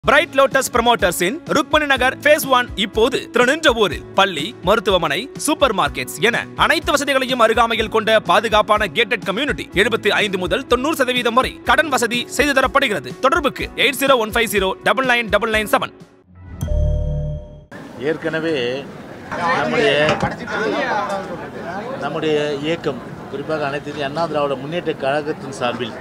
Bright lotus ப்ரமோட்டர்ஸின் Rukmani Nagar phase one இப்போது திருநின்ற ஊரில் பள்ளி மருத்துவமனை சூப்பர் மார்க்கெட்ஸ் என அனைத்து வசதிகளையும் அருகாமையில் கொண்ட பாதுகாப்பான கேட்டட் கம்யூனிட்டி எழுபத்தி ஐந்து முதல் தொண்ணூறு சதவீதம் வரை கடன் வசதி செய்து தரப்படுகிறது தொடர்புக்கு eight zero one five zero double nine double nine seven ஏற்கனவே நம்முடைய நம்முடைய இயக்கம் குறிப்பாக அனைத்து இந்திய அண்ணா திராவிட முன்னேற்ற கழகத்தின் சார்பில்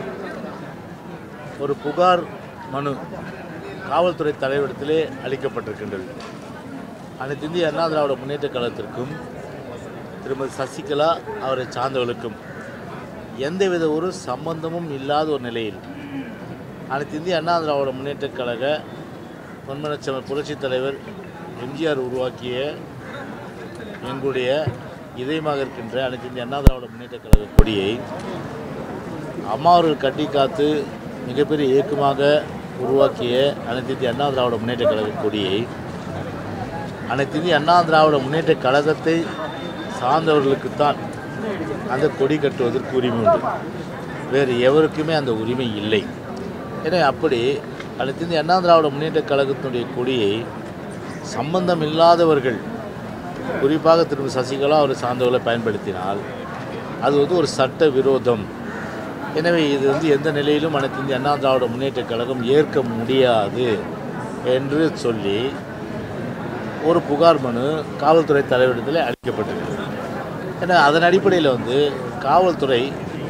ஒரு புகார் மனு காவல்துறை தலைவரிடத்திலே அளிக்கப்பட்டிருக்கின்றது அனைத்து இந்திய அண்ணா திராவிட முன்னேற்ற கழகத்திற்கும் திருமதி சசிகலா அவரை சார்ந்தவர்களுக்கும் எந்தவித ஒரு சம்பந்தமும் இல்லாத ஒரு நிலையில் அனைத்து இந்திய அண்ணா திராவிட முன்னேற்ற கழக பொன்மனச்சமர் புரட்சித் தலைவர் எம்ஜிஆர் உருவாக்கிய எங்களுடைய இதயமாக இருக்கின்ற அனைத்து இந்திய அண்ணா திராவிட முன்னேற்ற கழக கொடியை அம்மா அவர்கள் கட்டி காத்து மிகப்பெரிய இயக்கமாக உருவாக்கிய அனைத்து இந்திய அண்ணா திராவிட முன்னேற்ற கழக கொடியை அனைத்து இந்திய அண்ணா திராவிட முன்னேற்ற கழகத்தை சார்ந்தவர்களுக்குத்தான் அந்த கொடி கட்டுவதற்கு உரிமை உண்டு வேறு எவருக்குமே அந்த உரிமை இல்லை எனவே அப்படி அனைத்து இந்திய அண்ணா திராவிட முன்னேற்ற கழகத்தினுடைய கொடியை சம்பந்தம் இல்லாதவர்கள் குறிப்பாக திரும்ப சசிகலா அவர் சார்ந்தவர்களை பயன்படுத்தினால் அது வந்து ஒரு சட்ட விரோதம் எனவே இது வந்து எந்த நிலையிலும் அனைத்து இந்திய அண்ணா திராவிட முன்னேற்ற கழகம் ஏற்க முடியாது என்று சொல்லி ஒரு புகார் மனு காவல்துறை தலைவரிடத்தில் அளிக்கப்பட்டிருக்கிறது ஏன்னா அதன் அடிப்படையில் வந்து காவல்துறை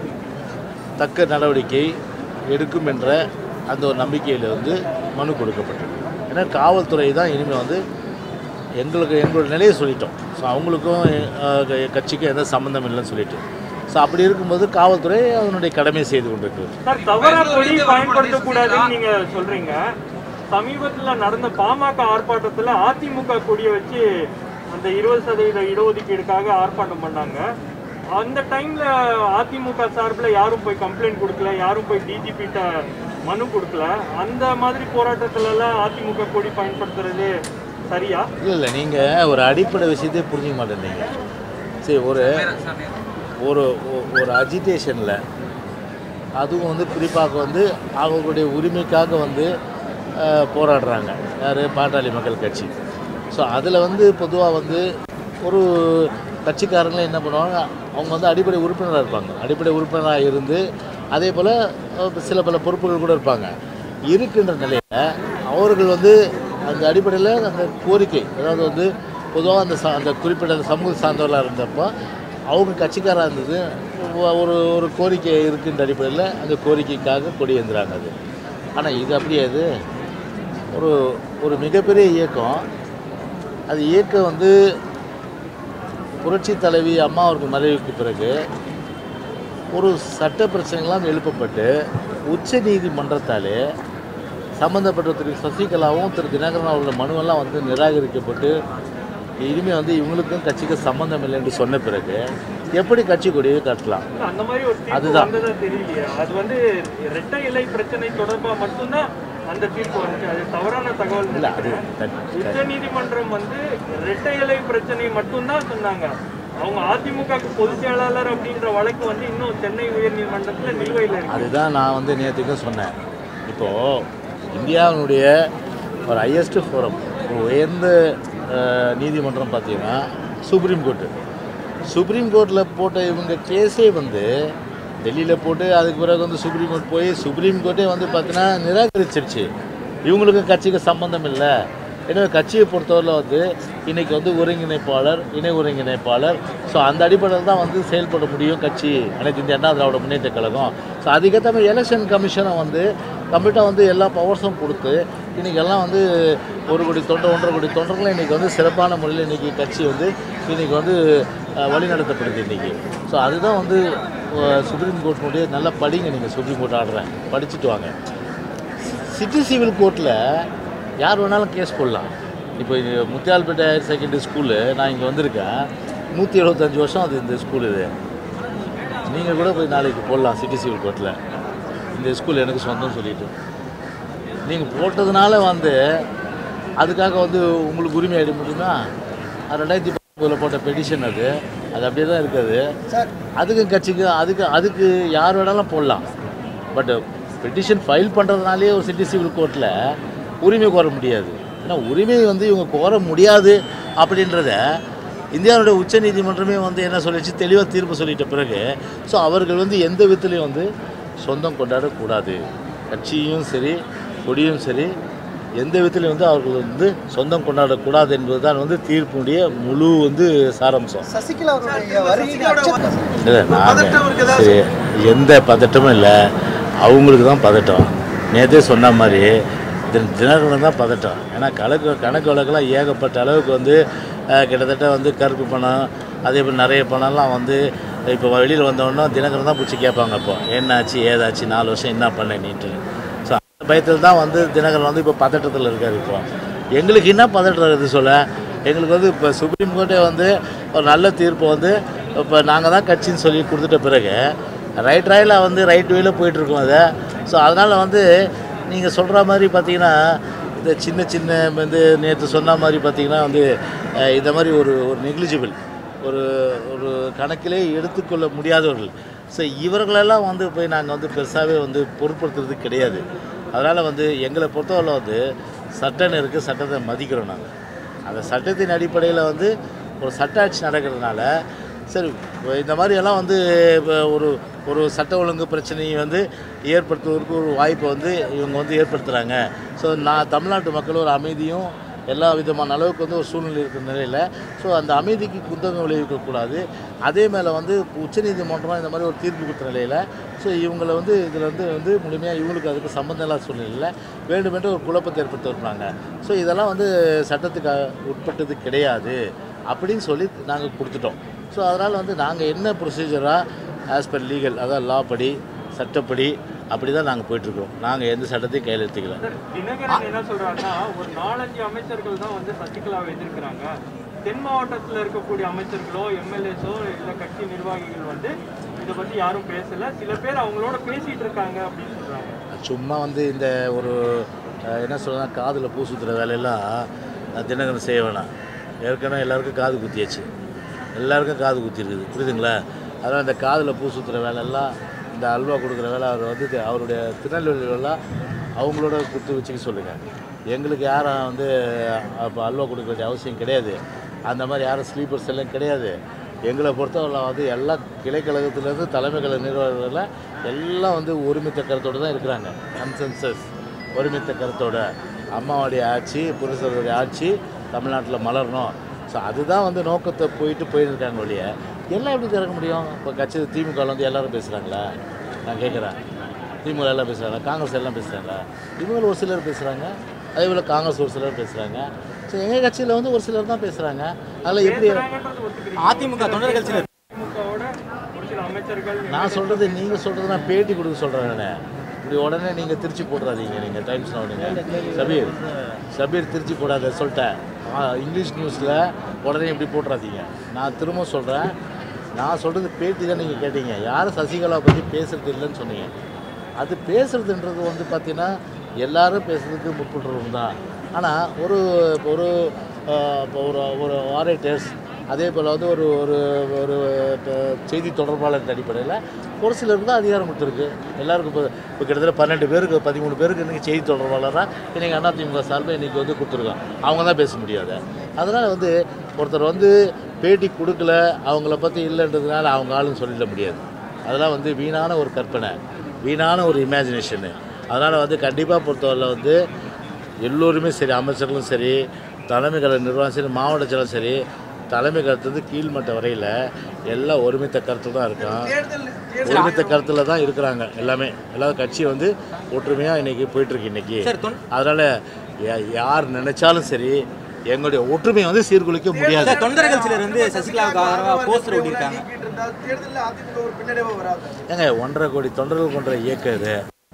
தக்க நடவடிக்கை எடுக்கும் என்ற அந்த ஒரு நம்பிக்கையில் வந்து மனு கொடுக்கப்பட்டது ஏன்னா காவல்துறை தான் இனிமேல் வந்து எங்களுக்கு எங்களோட நிலையை சொல்லிட்டோம் ஸோ அவங்களுக்கும் அஹ், க- கட்சிக்கும் எந்த சம்மந்தம் இல்லைன்னு சொல்லிட்டு ஸோ அப்படி இருக்கும்போது காவல்துறை அதனுடைய கடமையை செய்து கொண்டிருக்கிறது சார் தவறா கொடி பயன்படுத்தக்கூடாதுன்னு நீங்க சொல்றீங்க சமீபத்துல நடந்த பாமக ஆர்ப்பாட்டத்துல அதிமுக கொடியை வச்சு அந்த இருபது சதவீத இடஒதுக்கீடுக்காக ஆர்ப்பாட்டம் பண்ணாங்க அந்த டைம்ல அதிமுக சார்பில் யாரும் போய் கம்ப்ளைண்ட் கொடுக்கல யாரும் போய் டிஜிபிட்ட மனு கொடுக்கல அந்த மாதிரி போராட்டத்துல எல்லாம் அதிமுக கொடி பயன்படுத்துறது சரியா இல்லை இல்லை நீங்கள் ஒரு அடிப்படை விஷயத்தையே புரிஞ்சுக்க மாட்டேன்றீங்க சரி ஒரு ஒரு ஒ- ஒரு அஜிடேஷனில் அதுவும் வந்து குறிப்பாக வந்து அவங்களுடைய உரிமைக்காக வந்து அஹ், போராடுறாங்க யார் பாட்டாளி மக்கள் கட்சி ஸோ அதில் வந்து பொதுவாக வந்து ஒரு கட்சிக்காரங்களே என்ன பண்ணுவாங்க அவங்க வந்து அடிப்படை உறுப்பினராக இருப்பாங்க அடிப்படை உறுப்பினராக இருந்து அதே போல் சில பல பொறுப்புகள் கூட இருப்பாங்க இருக்கின்ற நிலையில் அவர்கள் வந்து அந்த அடிப்படையில் அந்த கோரிக்கை அதாவது வந்து பொதுவாக அந்த ச- அந்த குறிப்பிட்ட அந்த சமூக சார்ந்தவர்களாக இருந்தப்போ அவங்க கட்சிக்காராக இருந்தது ஒ- ஒரு ஒரு கோரிக்கை இருக்கின்ற அடிப்படையில் அந்த கோரிக்கைக்காக கொடி ஏந்துறாங்க அது ஆனால் இது அப்படியே அது ஒரு ஒரு மிகப்பெரிய இயக்கம் அது இயக்கம் வந்து புரட்சி தலைவி அம்மா அவர்கள் மறைவுக்கு பிறகு ஒரு சட்ட பிரச்சனைகள்லாம் எழுப்பப்பட்டு உச்ச நீதிமன்றத்தாலே சம்மந்தப்பட்ட திரு சசிகலாவும் திரு தினகரன் அவர்களோட மனுவெல்லாம் வந்து நிராகரிக்கப்பட்டு இனிமேல் வந்து இவங்களுக்கும் கட்சிக்கு சம்மந்தம் இல்லை என்று சொன்ன பிறகு எப்படி கட்சி கொடியை கட்டலாம் அந்த மாதிரி ஒரு தீர்ப்பு அதுதான். வந்ததா தெரியலையே அது வந்து இரட்டை இலை பிரச்சனை தொடர்பா மட்டும்தான் அந்த தீர்ப்பு வந்துச்சு அது தவறான தகவல் இல்லை அது நினைக்கிறேன். தட்- உச்ச நீதிமன்றம் வந்து இரட்டை இலை பிரச்சனை மட்டும்தான் சொன்னாங்க அவங்க அதிமுக பொதுச் செயலாளர் அப்படின்ற வழக்கு வந்து இன்னும் சென்னை உயர்நீதிமன்றத்துல நிலுவையில் இருக்கு அதுதான் நான் வந்து நேற்றுக்கும் சொன்னேன் இப்போது இந்தியாவினுடைய ஒரு ஹையஸ்ட் ஃபோரம் ஒரு உயர்ந்த அஹ், நீதிமன்றம் பார்த்தீங்கன்னா சுப்ரீம் கோர்ட்டு சுப்ரீம் கோர்ட்டில் போட்ட இவங்க கேஸே வந்து டெல்லியில் போட்டு அதுக்கு பிறகு வந்து சுப்ரீம் கோர்ட் போய் சுப்ரீம் கோர்ட்டே வந்து பார்த்தீங்கன்னா நிராகரிச்சிருச்சு இவங்களுக்கு கட்சிக்கு சம்பந்தம் இல்லை எனவே கட்சியை பொறுத்தவரையில் வந்து இன்றைக்கி வந்து ஒருங்கிணைப்பாளர் இணை ஒருங்கிணைப்பாளர் ஸோ அந்த அடிப்படையில் தான் வந்து செயல்பட முடியும் கட்சி அனைத்து இந்திய அண்ணா திராவிட முன்னேற்ற கழகம் ஸோ அதுக்கேற்ற மாதிரி எலெக்ஷன் கமிஷனை வந்து கம்ப்ளீட்டாக வந்து எல்லா பவர்ஸும் கொடுத்து இன்றைக்கி எல்லாம் வந்து ஒரு கோடி தொண்டர் ஒன்றரை கோடி தொண்டர்களும் இன்றைக்கி வந்து சிறப்பான முறையில் இன்றைக்கி கட்சி வந்து இன்றைக்கி வந்து அஹ், வழிநடத்தப்படுது இன்றைக்கி ஸோ அதுதான் வந்து அஹ், சுப்ரீம் கோர்ட்டினுடைய நல்லா படிங்க நீங்கள் சுப்ரீம் கோர்ட் ஆடுறேன் படிச்சுட்டு வாங்க சிட்டி சிவில் கோர்ட்டில் யார் வேணாலும் கேஸ் போடலாம் இப்போ இது முத்தியால்பேட்டை ஹையர் செகண்டரி ஸ்கூலு நான் இங்கே வந்திருக்கேன் நூற்றி எழுபத்தஞ்சு வருஷம் அது இந்த ஸ்கூல் இது நீங்கள் கூட போய் நாளைக்கு போடலாம் சிட்டி சிவில் கோர்ட்டில் இந்த ஸ்கூல் எனக்கு சொந்தம்னு சொல்லிட்டு நீங்கள் போட்டதுனால வந்து அதுக்காக வந்து உங்களுக்கு உரிமை ஆகிட முடியுமா அது ரெண்டாயிரத்தி பத்தொம்பதில் போட்ட பெடிஷன் அது அது அப்படியே தான் இருக்குது அதுக்கு கட்சிக்கு அதுக்கு அதுக்கு யார் வேணாலும் போடலாம் பட் பெட்டிஷன் ஃபைல் பண்ணுறதுனாலே ஒரு சிட்டி சிவில் கோர்ட்டில் உரிமை கோர முடியாது ஏன்னா உரிமை வந்து இவங்க கோர முடியாது அப்படின்றத இந்தியாவுடைய உச்ச நீதிமன்றமே வந்து என்ன சொல்லிச்சு தெளிவாக தீர்ப்பு சொல்லிட்ட பிறகு ஸோ அவர்கள் வந்து எந்த விதத்துலையும் வந்து சொந்தம் கொண்டாடக்கூடாது கட்சியும் சரி கொடியும் சரி எந்த விதத்துலையும் வந்து அவர்கள் வந்து சொந்தம் கொண்டாடக்கூடாது என்பது தான் வந்து தீர்ப்புடைய முழு வந்து சாராம்சம் சசிகலா அவருடைய வருகையின் அச்சத்தை இல்லை நாங்கள் சரி எந்த பதட்டமும் இல்லை அவங்களுக்கு தான் பதட்டம் நேற்றே சொன்ன மாதிரி தின- தினகரன் தான் பதட்டம் ஏன்னா கணக்கு கணக்கு வழக்கெல்லாம் ஏகப்பட்ட அளவுக்கு வந்து அஹ், கிட்டத்தட்ட வந்து கருப்பு பணம் அதே மாதிரி நிறைய பணம்லாம் வந்து இப்போ வெளியில் வந்தோடனே தினகரன் தான் பிடிச்சி கேட்பாங்க இப்போ என்னாச்சு ஏதாச்சு நாலு வருஷம் என்ன பண்ண நீட்டு ஸோ அந்த பயத்தில் தான் வந்து தினகரன் வந்து இப்போ பதட்டத்தில் இருக்கார் இப்போ எங்களுக்கு என்ன பதட்டம் இருக்குது சொல்ல எங்களுக்கு வந்து இப்போ சுப்ரீம் கோர்ட்டே வந்து ஒரு நல்ல தீர்ப்பு வந்து இப்போ நாங்கள் தான் கட்சின்னு சொல்லி கொடுத்துட்ட பிறகு ரைட் ராயில் வந்து ரைட் வேல போயிட்டுருக்கோம் அதை ஸோ அதனால் வந்து நீங்கள் சொல்கிற மாதிரி பார்த்தீங்கன்னா இந்த சின்ன சின்ன வந்து நேற்று சொன்ன மாதிரி பார்த்தீங்கன்னா வந்து அஹ், இந்த மாதிரி ஒரு ஒரு நெக்லிஜிபிள் ஒரு ஒரு கணக்கிலே எடுத்துக்கொள்ள முடியாதவர்கள் ஸோ இவர்களெல்லாம் வந்து போய் நாங்கள் வந்து பெருசாகவே வந்து பொருட்படுத்துறது கிடையாது அதனால் வந்து எங்களை பொறுத்தவரை வந்து சட்டம் இருக்குது சட்டத்தை மதிக்கிறோம் நாங்கள் அந்த சட்டத்தின் அடிப்படையில் வந்து ஒரு சட்ட ஆட்சி நடக்கிறதுனால சரி இப்ப இந்த மாதிரி எல்லாம் வந்து இப்ப ஒரு ஒரு சட்ட ஒழுங்கு பிரச்சனையை வந்து ஏற்படுத்துவதற்கு ஒரு வாய்ப்பை வந்து இவங்க வந்து ஏற்படுத்துகிறாங்க ஸோ நான் தமிழ்நாட்டு மக்கள் ஒரு அமைதியும் எல்லா விதமான அளவுக்கு வந்து ஒரு சூழ்நிலை இருக்கிற நிலையில் ஸோ அந்த அமைதிக்கு குந்தகம் விளைவிக்கக்கூடாது அதே மேலே வந்து உச்சநீதிமன்றம் இந்த மாதிரி ஒரு தீர்ப்பு கொடுத்த நிலையில் ஸோ இவங்களை வந்து இதில் வந்து வந்து முழுமையாக இவங்களுக்கு அதுக்கு சம்மந்தம் இல்லாத சூழ்நிலையில் வேண்டுமென்று ஒரு குழப்பத்தை ஏற்படுத்த விரும்புகிறாங்க ஸோ இதெல்லாம் வந்து சட்டத்துக்கு உட்பட்டது கிடையாது அப்படின்னு சொல்லி நாங்கள் கொடுத்துட்டோம் ஸோ அதனால் வந்து நாங்கள் என்ன ப்ரொசீஜராக ஆஸ் பர் லீகல் அதாவது லா படி சட்டப்படி அப்படி தான் நாங்கள் போயிட்டுருக்கோம் நாங்கள் எந்த சட்டத்தையும் கையில் எடுத்துக்கல சார், தினகரன் என்ன சொல்றாருன்னா ஒரு நாலஞ்சு அமைச்சர்கள் தான் வந்து சசிகலாவை எதிர்க்கிறாங்க தென் மாவட்டத்தில் இருக்கக்கூடிய அமைச்சர்களோ எம்எல்ஏஸோ இல்ல கட்சி நிர்வாகிகள் வந்து இதை பத்தி யாரும் பேசல சில பேர் அவங்களோட பேசிட்டு இருக்காங்க அப்படின்னு சொல்றாங்க சும்மா வந்து இந்த ஒரு அஹ், என்ன சொல்கிறேன் காதில் பூ சுற்றுற வேலையெல்லாம் அஹ், தினகரன் செய்ய வேணாம் ஏற்கனவே எல்லாருக்கும் காது குத்தியாச்சு எல்லாருக்கும் காது குத்தி இருக்குது புரியுதுங்களா அதனால் இந்த காதில் பூ சுற்றுற வேலையெல்லாம் இந்த அல்வா கொடுக்குற வேலை அவர் வந்து தி- அவருடைய திருநெல்வேலியிலலாம் அவங்களோட கொடுத்து வச்சுக்க சொல்லுங்கள் எங்களுக்கு யாரும் வந்து அப்போ அல்வா கொடுக்க வேண்டிய அவசியம் கிடையாது அந்த மாதிரி யாரும் ஸ்லீப்பர்ஸ் எல்லாம் கிடையாது எங்களை பொறுத்தவரை வந்து எல்லா கிளைக்கழகத்துலேருந்து தலைமை கழக நிர்வாகிகள் எல்லாம் வந்து ஒருமித்த கருத்தோடு தான் இருக்கிறாங்க கன்சென்சஸ் ஒருமித்த கருத்தோட அம்மாவுடைய ஆட்சி புருஷருடைய ஆட்சி தமிழ்நாட்டில் மலரணும் ஸோ அதுதான் வந்து நோக்கத்தை போயிட்டு போயிருக்காங்க ஒழிய எல்லாம் எப்படி திறக்க முடியும் இப்போ கட்சி திமுக வந்து எல்லாரும் பேசுகிறாங்களா நான் கேட்குறேன் திமுக எல்லாம் பேசுகிறாங்க காங்கிரஸ் எல்லாம் பேசுகிறாங்களா இவங்க ஒரு சிலர் பேசுகிறாங்க அதே போல் காங்கிரஸ் ஒரு சிலர் பேசுகிறாங்க ஸோ எங்கள் கட்சியில் வந்து ஒரு சிலர் தான் பேசுகிறாங்க அதில் எப்படி பேசுறாங்கன்றது ஒத்துக்கிறீங்க அதிமுக தொண்டர்கள் சிலர் திமுகவோட ஒரு சில அமைச்சர்கள் நான் சொல்கிறது நீங்கள் சொல்கிறது நான் பேட்டி கொடுக்க சொல்கிறேன் நான் இப்படி உடனே நீங்கள் திருச்சி போட்டுறாதீங்க நீங்கள் டைம்ஸ் நோடுங்க சபீர் சபீர் திருச்சி போடாத சொல்லிட்டேன் ஆ, இங்கிலீஷ் நியூஸில் உடனே இப்படி போட்டுறாதீங்க நான் திரும்ப சொல்கிறேன் நான் சொல்கிறது பேட்டி தான் நீங்கள் கேட்டீங்க யாரும் சசிகலா பற்றி பேசுறது இல்லைன்னு சொன்னீங்க அது பேசுறதுன்றது வந்து பார்த்தீங்கன்னா எல்லாரும் பேசுறதுக்கு முற்படுறவங்க தான் ஆனால் ஒரு ஒரு ஆஹ், இப்போ ஒரு ஒரு ஆரேட்டர்ஸ் அதே போல் வந்து ஒரு ஒரு ஒரு இப்போ செய்தி தொடர்பாளர் அடிப்படையில் ஒரு சிலருக்கு தான் அதிகாரம் கொடுத்துருக்கு எல்லாருக்கும் இப்போ இப்போ கிட்டத்தட்ட பன்னெண்டு பேருக்கு பதிமூணு பேருக்கு இன்றைக்கி செய்தி தொடர்பாளராக இன்றைக்கி அதிமுக சார்பில் இன்றைக்கி வந்து கொடுத்துருக்கோம் அவங்க தான் பேச முடியாது அதனால் வந்து ஒருத்தர் வந்து பேட்டி கொடுக்கல அவங்கள பற்றி இல்லைன்றதுனால அவங்க ஆளுன்னு சொல்லிட முடியாது அதெல்லாம் வந்து வீணான ஒரு கற்பனை வீணான ஒரு இமேஜினேஷனு அதனால் வந்து கண்டிப்பாக பொறுத்தவரையில் வந்து எல்லோருமே சரி அமைச்சர்களும் சரி தலைமை கழக நிர்வாகம் சரி மாவட்ட செயலும் சரி தலைமை கருத்து கீழ்மட்ட வரையில் எல்லாம் ஒருமித்த கருத்து தான் இருக்கான் ஒருமித்த கருத்தில் தான் இருக்கிறாங்க எல்லாமே எல்லா கட்சி வந்து ஒற்றுமையாக இன்றைக்கி போயிட்டுருக்கு இன்றைக்கி அதனால் யார் நினைச்சாலும் சரி எங்களுடைய ஒற்றுமையை வந்து சீர்குலைக்க முடியாது சார், தொண்டர்கள் சிலர் வந்து சசிகலாவுக்கு ஆதரவாக போஸ்டர் ஒட்டியிருக்காங்க தேர்தலில் அதிமுக ஒரு பின்னடைவாக வராது ஏங்க ஒன்றரை கோடி தொண்டர்கள் கொண்ட இயக்கம் இது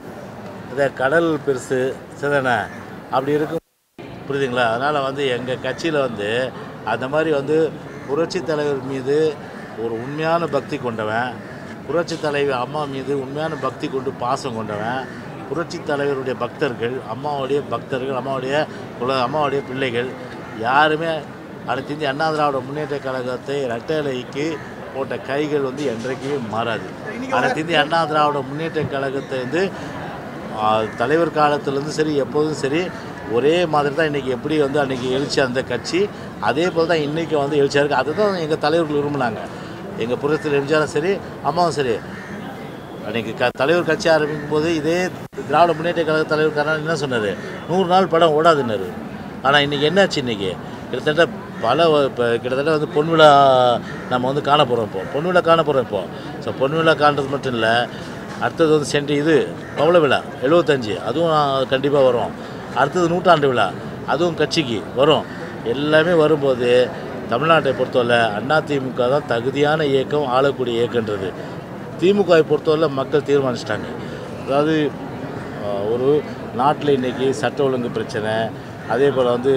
இதை கடல் பெருசு சரிதானே அப்படி இருக்கும் புரியுதுங்களா அதனால் வந்து எங்கள் கட்சியில் வந்து அந்த மாதிரி வந்து புரட்சி தலைவர் மீது ஒரு உண்மையான பக்தி கொண்டவன் புரட்சி தலைவி அம்மா மீது உண்மையான பக்தி கொண்டு பாசம் கொண்டவன் புரட்சி தலைவருடைய பக்தர்கள் அம்மாவுடைய பக்தர்கள் அம்மாவுடைய குல அம்மாவுடைய பிள்ளைகள் யாருமே அடுத்து இந்திய அண்ணா திராவிட முன்னேற்ற கழகத்தை இரட்டைலைக்கு போட்ட கைகள் வந்து என்றைக்குமே மாறாது அடுத்து இந்திய அண்ணா திராவிட முன்னேற்ற கழகத்தை வந்து ஆ, தலைவர் காலத்துலேருந்து சரி எப்போதும் சரி ஒரே மாதிரி தான் இன்றைக்கி எப்படி வந்து அன்றைக்கி எழுச்சி அந்த கட்சி அதே போல் தான் இன்றைக்கி வந்து எழுச்சியாக இருக்குது அதுதான் எங்கள் தலைவர்கள் விரும்பினாங்க எங்கள் புரட்சியில் எம்ஜிஆரும் சரி அம்மாவும் சரி அன்றைக்கி க தலைவர் கட்சி ஆரம்பிக்கும் போது இதே திராவிட முன்னேற்ற கழக தலைவர் கருணாநிதி என்ன சொன்னார் நூறு நாள் படம் ஓடாதுன்னாரு ஆனால் இன்றைக்கி என்னாச்சு இன்றைக்கி கிட்டத்தட்ட பல வ- இப்போ கிட்டத்தட்ட வந்து பொன் விழா நம்ம வந்து காண போகிறோம் இப்போ பொன் விழா காண போகிறோம் இப்போ ஸோ பொன் விழா காண்றது மட்டும் இல்லை அடுத்தது வந்து சென்று இது பவள விழா எழுபத்தஞ்சு அதுவும் கண்டிப்பாக வரும் அடுத்தது நூற்றாண்டு விழா அதுவும் கட்சிக்கு வரும் எல்லாமே வரும்போது தமிழ்நாட்டை பொறுத்தவரை அதிமுக தான் தகுதியான இயக்கம் ஆளக்கூடிய இயக்கன்றது திமுகவை பொறுத்தவரை மக்கள் தீர்மானிச்சிட்டாங்க அதாவது அஹ், ஒரு நாட்டில் இன்றைக்கி சட்ட ஒழுங்கு பிரச்சனை அதே போல் வந்து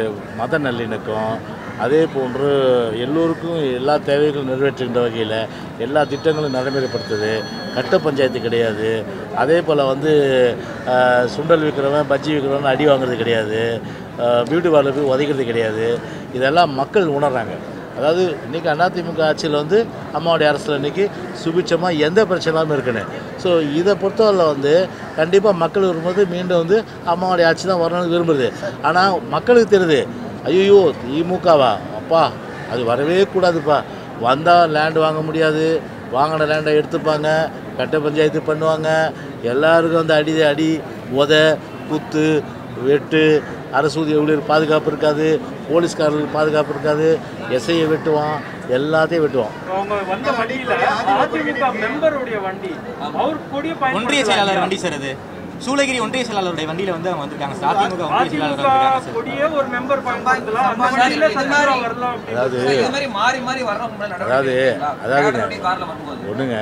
மத நல்லிணக்கம் அதே போன்று எல்லோருக்கும் எல்லா தேவைகளும் நிறைவேற்றுகின்ற வகையில் எல்லா திட்டங்களும் நடைமுறைப்படுத்துது கட்ட பஞ்சாயத்து கிடையாது அதே போல் வந்து அஹ், சுண்டல் விற்கிறவன் பஜ்ஜி விற்கிறவன் அடி வாங்குறது கிடையாது அஹ், பியூட்டி பார்லர் போய் உதைக்கிறது கிடையாது இதெல்லாம் மக்கள் உணர்றாங்க அதாவது இன்றைக்கி அதிமுக ஆட்சியில் வந்து அம்மாவுடைய அரசில் இன்றைக்கி சுபிட்சமாக எந்த பிரச்சனையும் இருக்குன்னு ஸோ இதை பொறுத்தவரை வந்து கண்டிப்பாக மக்கள் விரும்புறது மீண்டும் வந்து அம்மாவுடைய ஆட்சி தான் வரணும்னு விரும்புது ஆனால் மக்களுக்கு தெரியுது ஐயோ திமுகவா அப்பா அது வரவே கூடாதுப்பா வந்தால் லேண்டு வாங்க முடியாது வாங்கின லேண்டை எடுத்துப்பாங்க கட்ட பஞ்சாயத்து பண்ணுவாங்க எல்லாருக்கும் வந்து அடி அடி உத குத்து வெட்டு அரசு ஊதிய ஊழியர் பாதுகாப்பு இருக்காது போலீஸ்காரர்களுக்கு பாதுகாப்பு இருக்காது எஸ்ஐயை வெட்டுவான் எல்லாத்தையும் வெட்டுவான் அவங்க வந்த வண்டியில அதிமுக மெம்பருடைய வண்டி அவர் கொடிய ஒன்றிய செயலாளர் வண்டி சார் அது சூளகிரி ஒன்றிய செயலாளருடைய வண்டியில வந்து அவங்க வந்திருக்காங்க சார். அதிமுக ஒன்றிய செயலாளர் அதிமுக வந்திருக்காங்க சார் கொடியே ஒரு மெம்பர் பயன்படுத்தலாம் அந்த வண்டியில சந்திரா வரலாம் அப்படின்னு அதாவது இது மாதிரி மாறி மாறி வர்றவங்க மேல அதாவது நடவடிக்கை அதாவதுங்க எடுப்பீங்களா? கார்ல வரும்போது ஒன்றுங்க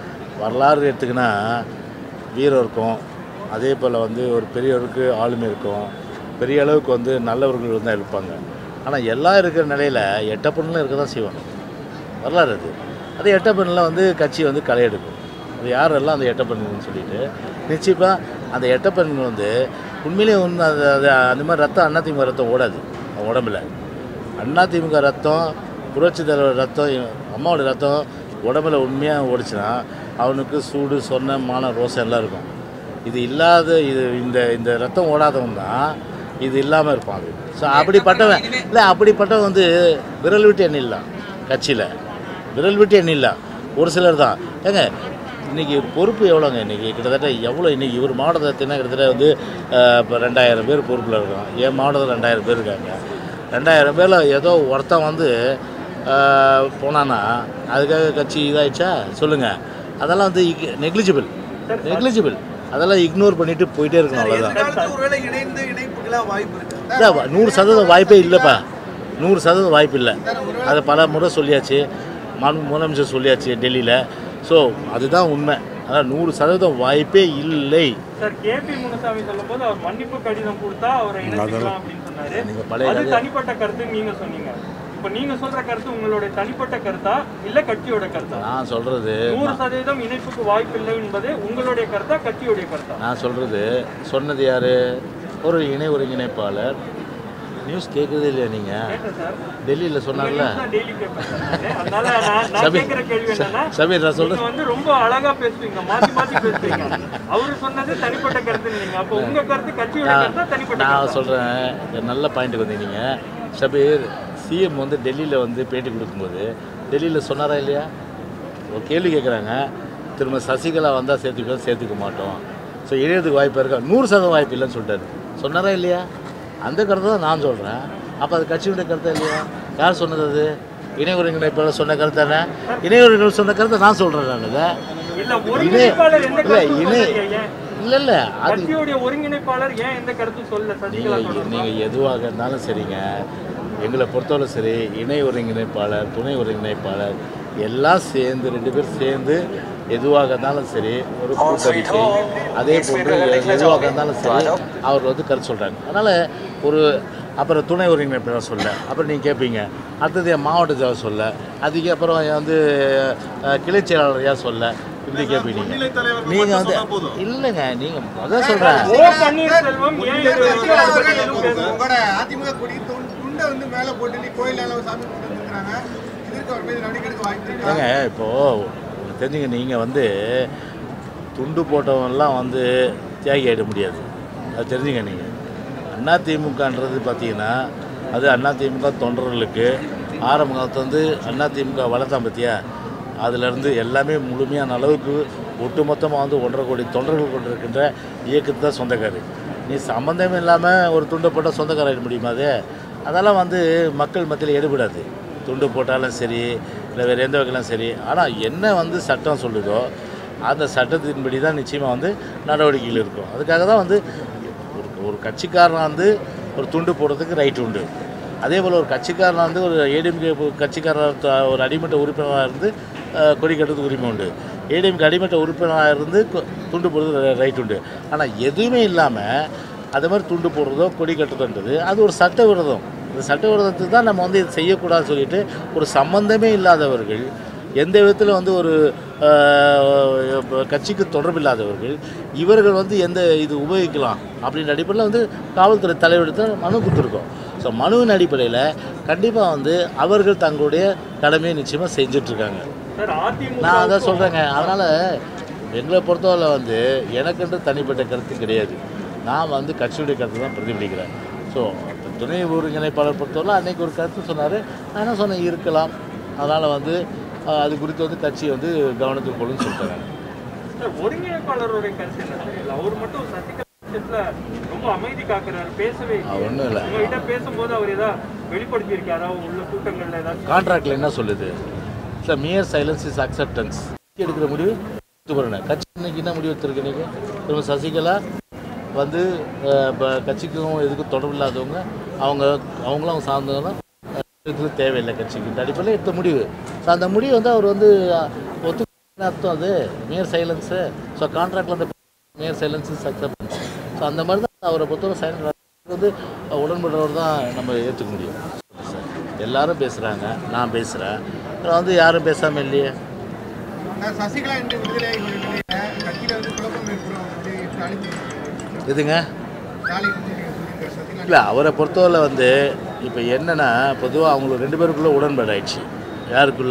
வரலாறு எடுத்துக்கினா வீரம் இருக்கும் அதே போல் வந்து ஒரு பெரியவருக்கு ஆளுமை இருக்கும் பெரிய அளவுக்கு வந்து நல்லவர்கள் தான் இருப்பாங்க ஆனால் எல்லாம் இருக்கிற நிலையில் எட்டப்பண்ணில் இருக்க தான் செய்வாங்க வரலாறு அது அதே எட்டப்பண்ணில் வந்து கட்சி வந்து களை எடுக்கும் அது யாரெல்லாம் அந்த எட்டப்பண்ணுன்னு சொல்லிட்டு நிச்சயமாக அந்த எட்டப்பண் வந்து உண்மையிலேயே ஒன்று அது அது அந்த மாதிரி ரத்தம் அதிமுக ரத்தம் ஓடாது அவன் உடம்புல அதிமுக ரத்தம் புரட்சி தலைவர் ரத்தம் அம்மாவோட ரத்தம் உடம்புல உண்மையாக ஓடிச்சுன்னா அவனுக்கு சூடு சொன்ன மான ரோசம் எல்லாம் இருக்கும் இது இல்லாத இது இந்த இந்த ரத்தம் ஓடாதவன் தான் இது இல்லாமல் இருப்பான் அது ஸோ அப்படிப்பட்டவன் இல்லை அப்படிப்பட்டவன் வந்து விரல் விட்டு எண்ணிடலாம் கட்சியில் விரல் விட்டு எண்ணிடலாம் ஒரு சிலர் தான் ஏங்க இன்றைக்கி பொறுப்பு எவ்வளோங்க இன்றைக்கி கிட்டத்தட்ட எவ்வளோ இன்றைக்கி இவர் மாவட்டத்தை எடுத்தீங்கன்னா கிட்டத்தட்ட வந்து அஹ், இப்போ ரெண்டாயிரம் பேர் பொறுப்பில் இருக்கோம் என் மாவட்டத்தில் ரெண்டாயிரம் பேர் இருக்காங்க ரெண்டாயிரம் பேரில் ஏதோ ஒருத்தன் வந்து அஹ், போனான்னா அதுக்காக கட்சி இதாயிடுச்சா சொல்லுங்கள் அதெல்லாம் வந்து நெக்லிஜிபிள் நெக்லிஜிபிள் அதெல்லாம் இக்னோர் பண்ணிட்டு போயிட்டே இருக்கணும் அவ்வளோதான் எதிர்காலத்துல ஒருவேளை இணைந்து இணைப்புக்கெல்லாம் வாய்ப்பு இருக்கு இல்லை, நூறு சதவீதம் வாய்ப்பே இல்லைப்பா நூறு சதவீதம் வாய்ப்பு இல்லை அதை பல முறை சொல்லியாச்சு மன் முதலமைச்சர் சொல்லியாச்சு டெல்லியில் ஸோ அதுதான் உண்மை அதான் நூறு சதவீதம் வாய்ப்பே இல்லை சார் கேபி முனுசாமி சொல்லும்போது அவர் மன்னிப்பு கடிதம் கொடுத்தா அவரை இணைச்சிக்கலாம் அப்படின்னு சொன்னாரு நீங்க பழைய அது கதை- தனிப்பட்ட கருத்து நீங்க சொன்னீங்க இப்ப நீங்க சொல்ற கருத்து உங்களுடைய தனிப்பட்ட கருத்தா இல்ல கட்சியோட கருத்தா நான் சொல்கிறது நூறு சதவீதம் இணைப்புக்கு வாய்ப்பு இல்லை என்பது உங்களுடைய கருத்தா கட்சியுடைய கருத்தா நான் சொல்கிறது சொன்னது யார் ஒரு இணை ஒருங்கிணைப்பாளர் நியூஸ் கேட்குறதே இல்லையா நீங்கள் கேட்டேன் சார் டெல்லியில் சொன்னார்ல டெய்லி கேட்பேன் சார். அதனால நான் நான் சபீர், கேட்கிற கேள்வி என்னன்னா சபீர், நான் சொல்றது- நீங்க வந்து ரொம்ப அழகா பேசுவீங்க மாத்தி மாத்தி பேசுவீங்க அவரு சொன்னது தனிப்பட்ட கருத்து நீங்க அப்ப உங்க கருத்து கட்சியோட கருத்தா தனிப்பட்ட நான் கருத்தா? சொல்கிறேன் நல்ல பாயிண்ட்டுக்கு வந்தீங்க நீங்கள் ஷபீர் சிஎம் வந்து டெல்லியில் வந்து பேட்டி கொடுக்கும்போது டெல்லியில் சொன்னாரா இல்லையா ஒரு கேள்வி கேட்குறாங்க திரும்ப சசிகலா வந்தால் சேர்த்துக்கலாம் சேர்த்துக்க மாட்டோம் ஸோ இணையத்துக்கு வாய்ப்பு இருக்கா நூறு சதவீதம் வாய்ப்பு இல்லைன்னு சொல்லிட்டாரு சொன்னாரா இல்லையா அந்த கருத்தை தான் நான் சொல்கிறேன் அப்போ அது கட்சியுடைய கருத்தா இல்லையா யார் சொன்னது அது இணை ஒருங்கிணைப்பாளர் சொன்ன கருத்து தானே இணை ஒருங்கிணைப்பு சொன்ன கருத்தை நான் சொல்கிறேன் நான் இதை இல்ல ஒருங்கிணைப்பாளர் எந்த இல்லை கருத்தும் இணை சொல்லலையே ஏன்? இல்லை இல்லை அது கட்சியுடைய ஒருங்கிணைப்பாளர் ஏன் எந்த கருத்தும் சொல்ல சசிகலா நீங்கள் தொடர்பா? நீங்கள் எதுவாக இருந்தாலும் சரிங்க எங்களை பொறுத்தவரை சரி இணை ஒருங்கிணைப்பாளர் துணை ஒருங்கிணைப்பாளர் எல்லாம் சேர்ந்து ரெண்டு பேரும் சேர்ந்து எதுவாக இருந்தாலும் சரி ஒரு கூட்டறிக்கை அதே போன்று எதுவாக இருந்தாலும் சரி அவர் வந்து கருத்து சொல்கிறாங்க அதனால் ஒரு அப்புறம் துணை ஒருங்கிணைப்பாளர் சொல்ல அப்புறம் நீங்கள் கேட்பீங்க அடுத்தது என் மாவட்ட செயலர் சொல்ல அதுக்கு அப்புறம் வந்து அஹ், கிளைச் செயலாளர் யார் சொல்ல இப்படி கேட்பீங்க நீங்கள் வந்து இல்லைங்க நீங்கள் அதான் சொல்கிறேன் ஓ பன்னீர்செல்வம் ஏன் இது வரைக்கும் அதை பத்தி எதுவும் பேசல? உங்களோட அதிமுக கொடி துண்- துண்டை வந்து மேல போட்டு நீ கோயில் அளவு சாமி கொண்டு வந்துருக்காங்க இதற்கு அவர் மீது நடவடிக்கை எடுக்க வாய்ப்பு இருக்கா ஏங்க இப்போது உங்களுக்கு தெரிஞ்சுங்க நீங்கள் வந்து துண்டு போட்டவன்லாம் வந்து தியாகி ஆகிட முடியாது அது தெரிஞ்சுங்க நீங்கள் அதிமுகன்றது பார்த்தீங்கன்னா அது அதிமுக தொண்டர்களுக்கு ஆரம்ப காலத்துல வந்து அதிமுக வளர்த்தான் பார்த்தியா அதிலிருந்து எல்லாமே முழுமையான அளவுக்கு ஒட்டுமொத்தமாக வந்து ஒன்றரை கோடி தொண்டர்கள் கொண்டிருக்கின்ற இயக்கத்து தான் சொந்தக்காரு நீ சம்மந்தமே இல்லாமல் ஒரு துண்டை போட்டால் சொந்தக்கார ஆகிட முடியுமா அது அதெல்லாம் வந்து மக்கள் மத்தியில் எடுபடாது துண்டு போட்டாலும் சரி இல்லை வேறு எந்த வகையிலும் சரி ஆனால் என்ன வந்து சட்டம் சொல்லுதோ அந்த சட்டத்தின்படி தான் நிச்சயமாக வந்து நடவடிக்கைகள் இருக்கும் அதுக்காக தான் வந்து ஒரு ஒரு கட்சிக்காரன் வந்து ஒரு துண்டு போடுறதுக்கு ரைட் உண்டு அதே போல் ஒரு கட்சிக்காரன் வந்து ஒரு ஏடிஎம்கே கட்சிக்காரர் த- ஒரு அடிமட்ட உறுப்பினராக இருந்து அஹ், கொடி கட்டுறதுக்கு உரிமை உண்டு ஏடிஎம்கே அடிமட்ட உறுப்பினராக இருந்து கொ- துண்டு போடுறது ரைட் உண்டு ஆனால் எதுவுமே இல்லாமல் அது மாதிரி துண்டு போடுறதோ கொடி கட்டுறதுன்றது அது ஒரு சட்ட விரோதம் இந்த சட்ட விரோதத்துக்கு தான் நம்ம வந்து இது செய்யக்கூடாதுன்னு சொல்லிட்டு ஒரு சம்பந்தமே இல்லாதவர்கள் எந்த விதத்தில் வந்து ஒரு ஆஹ், கட்சிக்கு தொடர்பு இல்லாதவர்கள் இவர்கள் வந்து எந்த இது உபயோகிக்கலாம் அப்படின்ற அடிப்படையில் வந்து காவல்துறை தலைவரிடத்தில் மனு கொடுத்துருக்கோம் ஸோ மனுவின் அடிப்படையில் கண்டிப்பாக வந்து அவர்கள் தங்களுடைய கடமையை நிச்சயமாக செஞ்சிட்ருக்காங்க சார் அதிமுக நான் அதான் சொல்கிறேங்க அதனால் எங்களை பொறுத்தவரை வந்து எனக்கென்று தனிப்பட்ட கருத்து கிடையாது நான் வந்து கட்சியுடைய கருத்து தான் பிரதிபலிக்கிறேன் ஸோ துணை ஒருங்கிணைப்பாளர் பொறுத்தவரை அன்னைக்கு ஒரு கருத்து சொன்னார் நான் என்ன சொன்னேன் இருக்கலாம் அதனால் வந்து அஹ், அது குறித்து வந்து கட்சியை வந்து கவனத்துக்கு கொள்ளுன்னு சொல்லிட்டாங்க சார், ஒருங்கிணைப்பாளருடைய கருத்து என்ன சார் இல்ல அவர் மட்டும் சசிகலா விஷயத்துல ரொம்ப அமைதி காக்குறாரு பேசவே இல்லையே. ஒன்றும் இல்லை உங்ககிட்ட பேசும்போது அவர் ஏதாவது வெளிப்படுத்தி இருக்காரா உள்ள கூட்டங்கள்ல ஏதாவது கான்ட்ராக்டில் என்ன சொல்லுது sir mere silence is acceptance எடுக்கிற முடிவு எடுத்துக்கிறேன் கட்சி இன்னைக்கு என்ன முடிவு எடுத்திருக்கு நீங்கள் திரும்ப சசிகலா வந்து அஹ், இப்ப கட்சிக்கும் எதுக்கும் தொடர்பு இல்லாதவங்க அவங்க அவங்களும் அவங்க சார்ந்தவங்க இதுக்கு தேவையில்லை கட்சிக்கு இந்த அடிப்படையில் எடுத்த முடிவு ஸோ அந்த முடிவு வந்து அவர் வந்து அஹ், ஒத்து அர்த்தம் அது மியர் சைலன்ஸு ஸோ கான்ட்ராக்டில் அந்த mere silence is acceptance so அந்த மாதிரி தான் அவரை பொறுத்தவரை சைலண்ட் வந்து உடன்படுறவர் தான் நம்ம ஏற்றுக்க முடியும் எல்லாரும் பேசுகிறாங்க நான் பேசுகிறேன் வந்து யாரும் பேசாமல் இல்லையே சார், சசிகலா இன்று விடுதலையாகி வரும் நிலையில கட்சியில வந்து குழப்பம் ஏற்படும் வந்து ஸ்டாலின் சொல்லியிருக்காரு. எதுங்க ஸ்டாலின் வந்து சொல்லியிருக்காரு சசிகலா இல்லை அவரை பொறுத்தவரை வந்து இப்போ என்னென்னா பொதுவாக அவங்களுக்கு ரெண்டு பேருக்குள்ள உடன்பாடு ஆயிடுச்சு யாருக்குள்ள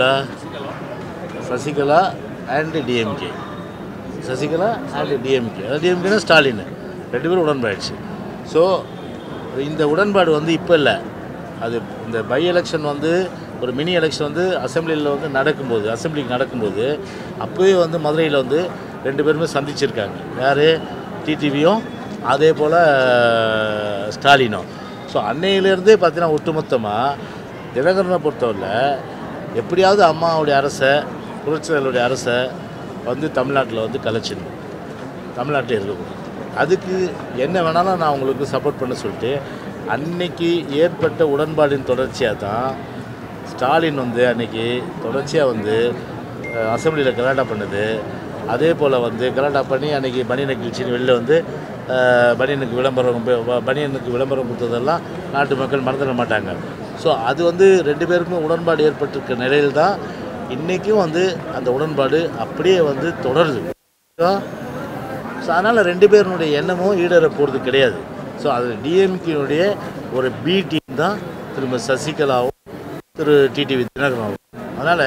Sasikala and DMK Sasikala and DMK அதாவது டிஎம்கேனா ஸ்டாலின் ரெண்டு பேரும் உடன்பாயிடுச்சு ஸோ இந்த உடன்பாடு வந்து இப்போ இல்லை அது இந்த பை எலெக்ஷன் வந்து ஒரு மினி எலெக்ஷன் வந்து அசெம்பிளியில் வந்து நடக்கும்போது அசெம்பிளிக்கு நடக்கும்போது அப்போவே வந்து மதுரையில் வந்து ரெண்டு பேருமே சந்திச்சிருக்காங்க யார் டிடிவியும் அதே போல் ஸ்டாலினும் ஸோ அன்னையிலேருந்தே பார்த்தீங்கன்னா ஒட்டுமொத்தமாக தினகரனை பொறுத்தவரை எப்படியாவது அம்மாவுடைய அரசை புரட்சியாளருடைய அரசை வந்து தமிழ்நாட்டில் வந்து கலைச்சிடணும் தமிழ்நாட்டில் இருக்கக்கூடாது அதுக்கு என்ன வேணாலும் நான் உங்களுக்கு சப்போர்ட் பண்ண சொல்லிட்டு அன்னைக்கு ஏற்பட்ட உடன்பாடின் தொடர்ச்சியாக தான் ஸ்டாலின் வந்து அன்னைக்கு தொடர்ச்சியாக வந்து அசம்பிளியில் கலாட்டா பண்ணுது அதே போல் வந்து கலாட்டா பண்ணி அன்னைக்கு பனியன் நிகழ்ச்சின்னு வெளில வந்து அஹ், பனியனுக்கு விளம்பரம் ப- பனியனுக்கு விளம்பரம் கொடுத்ததெல்லாம் நாட்டு மக்கள் மறந்துட மாட்டாங்க ஸோ அது வந்து ரெண்டு பேருக்கும் உடன்பாடு ஏற்பட்டிருக்க நிலையில் தான் இன்றைக்கும் வந்து அந்த உடன்பாடு அப்படியே வந்து தொடருது ஸோ அதனால் ரெண்டு பேருனுடைய எண்ணமும் ஈடேற போகிறது கிடையாது ஸோ அது டிஎம்கேனுடைய ஒரு பி டீம் தான் திரும்ப சசிகலாவும் திரு டிடிவி தினகரனும் அதனால்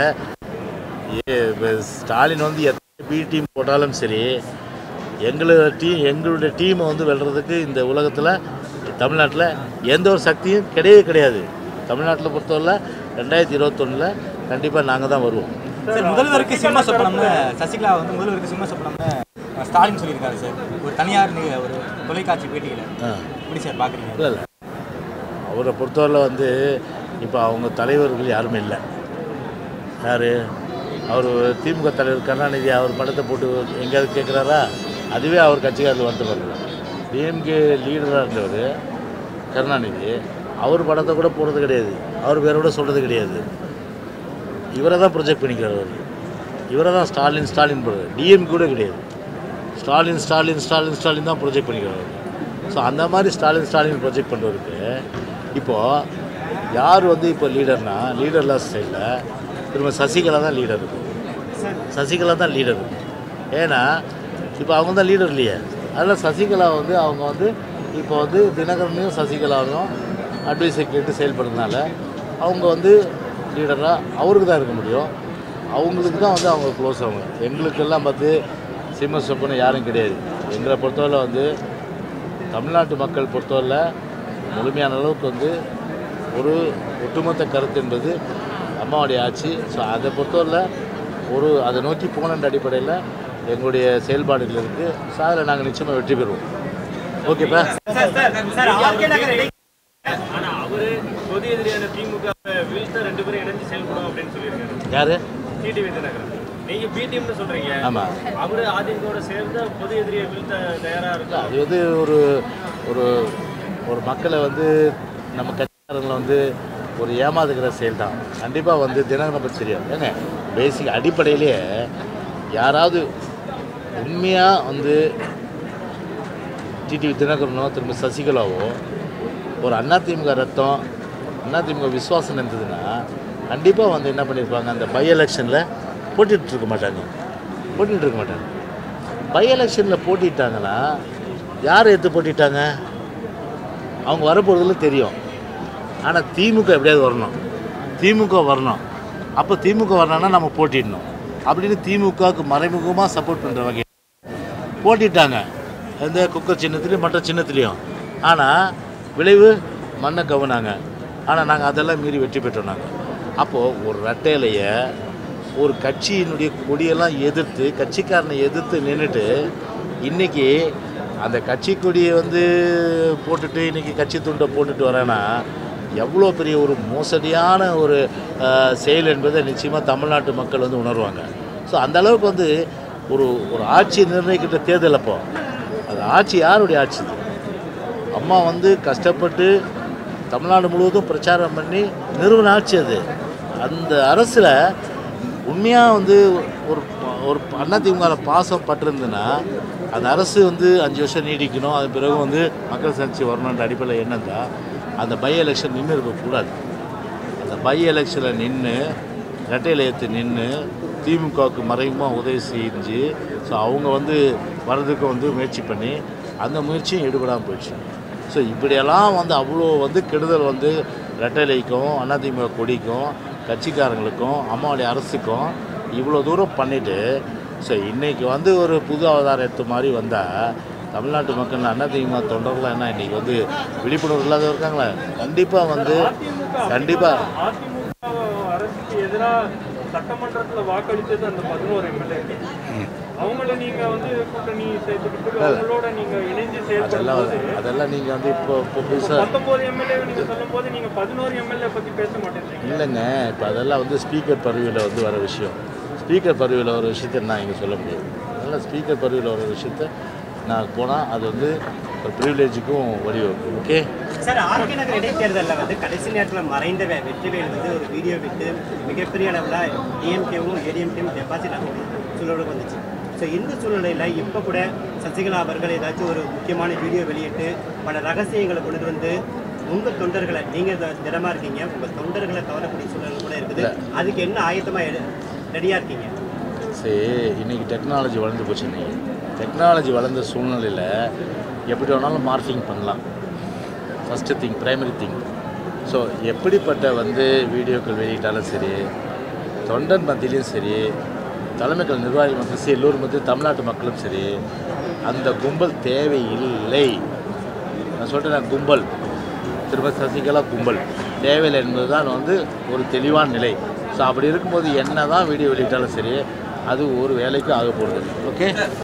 ஏ இப்ப ஸ்டாலின் வந்து எத்தனை பி டீம் போட்டாலும் சரி எங்களோட டீம் எங்களுடைய டீமை வந்து வெல்றதுக்கு இந்த உலகத்தில் தமிழ்நாட்டில் எந்த ஒரு சக்தியும் கிடையவே கிடையாது தமிழ்நாட்டில் பொறுத்தவரை ரெண்டாயிரத்தி இருபத்தொன்னில் கண்டிப்பாக நாங்கள் தான் வருவோம் சார் முதல்வருக்கு சிம்ம சொப்பனம்னு சசிகலா வந்து முதல்வருக்கு சிம்ம சொப்பனம்னு அஹ், ஸ்டாலின் சொல்லியிருக்காரு சார் ஒரு தனியார் நி- ஒரு தொலைக்காட்சி பேட்டியில் ஆ எப்படி சார் பார்க்குறீங்க இல்லை இல்லை அவரை பொறுத்தவரையில் வந்து இப்போ அவங்க தலைவர்கள் யாருமே இல்லை யார் அவர் திமுக தலைவர் கருணாநிதி அவர் படத்தை போட்டு எங்கேயாவது கேட்குறாரா அதுவே அவர் கட்சிக்காரர்கள் வருத்தப்படுறாரு டிஎம்கே லீடராக இருந்தவர் கருணாநிதி அவர் படத்தை கூட போடுறது கிடையாது அவர் பேரோட சொல்கிறது கிடையாது இவரை தான் ப்ரொஜெக்ட் பண்ணிக்கிறார் அவர் இவரை தான் ஸ்டாலின் ஸ்டாலின் போடுறாரு டிஎம் கூட கிடையாது ஸ்டாலின் ஸ்டாலின் ஸ்டாலின் ஸ்டாலின் தான் ப்ரொஜெக்ட் பண்ணிக்கிறார் ஸோ அந்த மாதிரி ஸ்டாலின் ஸ்டாலின் ப்ரொஜெக்ட் பண்ணுறதுக்கு இப்போது யார் வந்து இப்போ லீடர்னா லீடர்லெஸ் சைடில் திரும்ப சசிகலா தான் லீடர் சசிகலா தான் லீடர் ஏன்னா இப்போ அவங்க தான் லீடர் இல்லையே அதில் சசிகலா வந்து அவங்க வந்து இப்போ வந்து தினகரனையும் சசிகலாவையும் அட்வைஸை கேட்டு செயல்படுறதுனால அவங்க வந்து லீடராக அவருக்கு தான் இருக்க முடியும் அவங்களுக்கு தான் வந்து அவங்க க்ளோஸ் அவங்க எங்களுக்கெல்லாம் பார்த்து சிம்ம சொப்பனை யாரும் கிடையாது எங்களை பொறுத்தவரை வந்து தமிழ்நாட்டு மக்கள் பொறுத்தவரை முழுமையான அளவுக்கு வந்து ஒரு ஒட்டுமொத்த கருத்து என்பது அம்மாவுடைய ஆட்சி ஸோ அதை பொறுத்தவரை ஒரு அதை நோக்கி போன அடிப்படையில் எங்களுடைய செயல்பாடுகள் இருக்குது ஸோ அதில் நாங்கள் நிச்சயமாக வெற்றி பெறுவோம் ஓகேப்பா ஆனா அவரு பொது எதிரியான திமுக வீழ்த்த ரெண்டு பேரும் இணைஞ்சு செயல்படும் அப்படின்னு சொல்லியிருக்காரு யார் டிடி விஜயநகரன் நீங்க பிடிஎம்னு சொல்றீங்க ஆமாம் அவரு அதிமுக சேர்ந்த பொது எதிரியை வீழ்த்த தயாரா இருக்கு அது வந்து ஒரு ஒரு ஒரு மக்களை வந்து நம்ம கட்சிக்காரங்களை வந்து ஒரு ஏமாத்துக்கிற செயல் தான் கண்டிப்பாக வந்து தினகரனை பற்றி தெரியும் ஏங்க பேசிக் அடிப்படையிலேயே யாராவது உண்மையாக வந்து டிடி தினகரனோ திரும்ப சசிகலாவோ ஒரு அதிமுக ரத்தம் அதிமுக விசுவாசம் இருந்ததுன்னா கண்டிப்பாக வந்து என்ன பண்ணியிருப்பாங்க அந்த பை எலெக்ஷனில் போட்டிட்டு இருக்க மாட்டாங்க போட்டிட்டு இருக்க மாட்டாங்க பை எலெக்ஷனில் போட்டிட்டாங்கன்னா யார் எடுத்து போட்டிட்டாங்க அவங்க வரப்போகிறதுல தெரியும் ஆனால் திமுக எப்படியாவது வரணும் திமுக வரணும் அப்போ திமுக வரணும்னா நம்ம போட்டிடணும் அப்படின்னு திமுகவுக்கு மறைமுகமாக சப்போர்ட் பண்ணுற வகை போட்டிட்டாங்க எந்த குக்கர் சின்னத்துலேயும் மற்ற சின்னத்துலேயும் ஆனால் விளைவு மண்ணை கவுனாங்க ஆனால் நாங்கள் அதெல்லாம் மீறி வெற்றி பெற்றோம் நாங்கள் அப்போது ஒரு ரெட்டையிலையை ஒரு கட்சியினுடைய கொடியெல்லாம் எதிர்த்து கட்சிக்காரனை எதிர்த்து நின்றுட்டு இன்றைக்கி அந்த கட்சி கொடியை வந்து போட்டுட்டு இன்றைக்கி கட்சி துண்டை போட்டுட்டு வரேன்னா எவ்வளோ பெரிய ஒரு மோசடியான ஒரு அஹ், செயல் என்பதை நிச்சயமாக தமிழ்நாட்டு மக்கள் வந்து உணர்வாங்க ஸோ அந்த அளவுக்கு வந்து ஒரு ஒரு ஆட்சி நிர்ணயிக்கின்ற தேர்தல் அப்போ அது ஆட்சி யாருடைய ஆட்சி இது? அம்மா வந்து கஷ்டப்பட்டு தமிழ்நாடு முழுவதும் பிரச்சாரம் பண்ணி நிறுவன ஆட்சி அது அந்த அரசில் உண்மையாக வந்து ஒரு ஒரு அதிமுக பாசம் பட்டிருந்துன்னா அந்த அரசு வந்து அஞ்சு வருஷம் நீடிக்கணும் அது பிறகு வந்து மக்கள் சர்ச்சை வரணுன்ற அடிப்படையில் எண்ணம் தான் அந்த பை எலெக்ஷன் நின்று இருக்கக்கூடாது அந்த பை எலெக்ஷனில் நின்று ரெட்டையில் ஏற்று நின்று திமுகவுக்கு மறைமுகமாக உதவி செஞ்சு ஸோ அவங்க வந்து வர்றதுக்கு வந்து முயற்சி பண்ணி அந்த முயற்சியும் ஈடுபடாமல் போயிடுச்சு ஸோ இப்படியெல்லாம் வந்து அவ்வளோ வந்து கெடுதல் வந்து ரெட்டைலைக்கும் அதிமுக கொடிக்கும் கட்சிக்காரங்களுக்கும் அம்மாவுடைய அரசுக்கும் இவ்வளோ தூரம் பண்ணிவிட்டு ஸோ இன்றைக்கி வந்து ஒரு புது அவதாரம் எடுத்த மாதிரி வந்தால் தமிழ்நாட்டு மக்கள் அதிமுக தொண்டர்கள்லாம் என்ன இன்றைக்கி வந்து விழிப்புணர்வு இல்லாத இருக்காங்களா கண்டிப்பாக வந்து கண்டிப்பாக அதிமுக அரசுக்கு எதிராக சட்டமன்றத்துல வாக்களித்தது அந்த பதினோரு எம்எல்ஏ அவங்கள நீங்க வந்து கூட்டணி சேர்த்துக்கிட்டு அவங்களோட நீங்க இணைஞ்சு செயல்படும் அதெல்லாம் போது அதெல்லாம் நீங்கள் வந்து இப்போ இப்போ புதுசாக பத்தொன்பது எம்எல்ஏ நீங்க சொல்லும் போது நீங்க பதினோரு எம்எல்ஏ பத்தி பேச மாட்டேங்கிறீங்க இல்லைங்க இப்போ அதெல்லாம் வந்து ஸ்பீக்கர் பருவியில் வந்து வர விஷயம் ஸ்பீக்கர் பருவியில் வர விஷயத்தை நான் இங்கே சொல்ல முடியாது அதனால் ஸ்பீக்கர் பருவியில் வர விஷயத்த நான் போனால் அது வந்து ஒரு ப்ரிவிலேஜுக்கும் வழிவகுக்கும் ஓகே சார் ஆர்கே நகர் இடைத்தேர்தலில் வந்து கடைசி நேரத்தில் மறைந்த வெ- வெற்றிவேல் வந்து ஒரு வீடியோ விட்டு மிகப்பெரிய அளவில் டிஎம்கேவும் ஏடிஎம்கேவும் டெபாசிட் ஆகும் சூழலுக்கு வந்துச்சு ஸோ இந்த சூழ்நிலையில் இப்போ கூட சசிகலா அவர்கள் ஏதாச்சும் ஒரு முக்கியமான வீடியோ வெளியிட்டு பல ரகசியங்களை கொண்டு வந்து உங்கள் தொண்டர்களை நீங்கள் திடமாக இருக்கீங்க உங்கள் தொண்டர்களை கவரக்கூடிய சூழல் கூட இருக்குது அதுக்கு என்ன ஆயத்தமாக ரெடியாக இருக்கீங்க சரி இன்றைக்கி டெக்னாலஜி வளர்ந்து போச்சு இன்னைக்கு டெக்னாலஜி வளர்ந்த சூழ்நிலையில் எப்படி வேணாலும் மார்ஃபிங் பண்ணலாம் first thing primary thing so எப்படிப்பட்ட வந்து வீடியோக்கள் வெளியிட்டாலும் சரி தொண்டன் மத்தியிலையும் சரி தலைமைகள் நிர்வாகி மக்கள் சரி எல்லோரும் மத்தியும் தமிழ்நாட்டு மக்களும் சரி அந்த கும்பல் தேவையில்லை நான் சொல்கிறேன் கும்பல் திரும்ப சசிகலா கும்பல் தேவையில்லை என்பது தான் வந்து ஒரு தெளிவான நிலை ஸோ அப்படி இருக்கும்போது என்ன தான் வீடியோ வெளியிட்டாலும் சரி அது ஒரு வேலைக்கும் ஆக போகிறது ஓகே